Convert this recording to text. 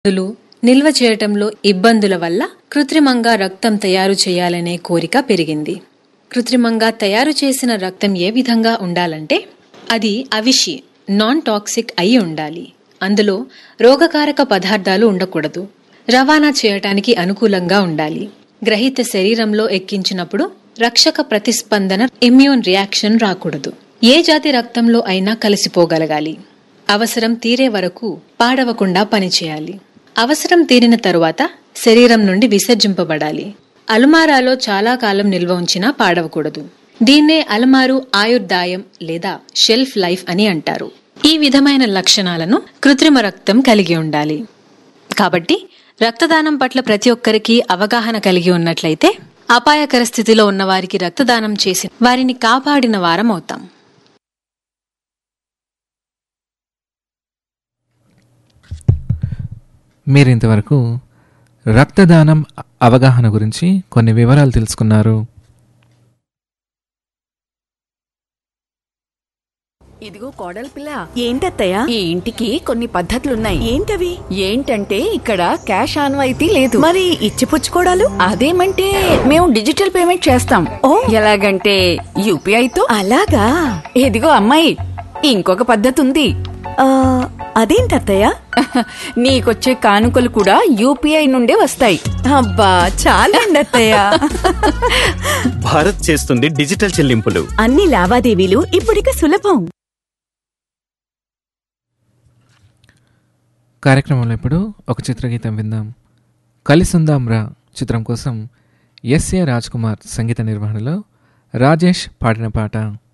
మందులు నిల్వ చేయటంలో ఇబ్బందుల వల్ల కృత్రిమంగా రక్తం తయారు చేయాలనే కోరిక పెరిగింది కృత్రిమంగా తయారు చేసిన రక్తం ఏ విధంగా ఉండాలంటే అది అవిషి నాన్ టాక్సిక్ అయి ఉండాలి అందులో రోగకారక పదార్థాలు ఉండకూడదు రవాణా చేయటానికి అనుకూలంగా ఉండాలి గ్రహీత శరీరంలో ఎక్కించినప్పుడు రక్షక ప్రతిస్పందన ఇమ్యూన్ రియాక్షన్ రాకూడదు ఏ జాతి రక్తంలో అయినా కలిసిపోగలగాలి అవసరం తీరే వరకు పాడవకుండా పనిచేయాలి అవసరం తీరిన తరువాత శరీరం నుండి విసర్జింపబడాలి అలుమారాలో చాలా కాలం నిల్వ ఉంచినా పాడవకూడదు దీన్నే అలమారు ఆయుర్దాయం లేదా షెల్ఫ్ లైఫ్ అని అంటారు ఈ విధమైన లక్షణాలను కృత్రిమ రక్తం కలిగి ఉండాలి కాబట్టి రక్తదానం పట్ల ప్రతి ఒక్కరికి అవగాహన కలిగి ఉన్నట్లయితే అపాయకర స్థితిలో ఉన్న వారికి రక్తదానం చేసి వారిని కాపాడిన వారం అవుతాం మీరు ఇంతవరకు రక్తదానం అవగాహన గురించి కొన్ని వివరాలు తెలుసుకున్నారు ఇదిగో కోడలి పిల్ల ఏంటత్తయ్యా ఈ ఇంటికి కొన్ని పద్ధతులున్నాయి ఏంటవి ఏంటంటే ఇక్కడ క్యాష్ ఆన్వాయితీ లేదు మరి ఇచ్చిపుచ్చుకోడాలు అదేమంటే మేము డిజిటల్ పేమెంట్ చేస్తాం ఓ. ఎలాగంటే యూపీఐ తో అలాగా ఇదిగో అమ్మాయి ఇంకొక పద్ధతి ఉంది ఆ, అదేంటత్తయ్యా నీకొచ్చే కానుకలు కూడా యూపీఐ నుండే వస్తాయి అబ్బా చాలండి అత్తయ్యా భారత్ చేస్తుంది డిజిటల్ చెల్లింపులు అన్ని లావాదేవీలు ఇప్పుడిక సులభం కార్యక్రమంలో ఇప్పుడు ఒక చిత్రగీతం విందాం కలిసుందాం రా చిత్రం కోసం ఎస్ఏ రాజ్ కుమార్ సంగీత నిర్వహణలో రాజేష్ పాడిన పాట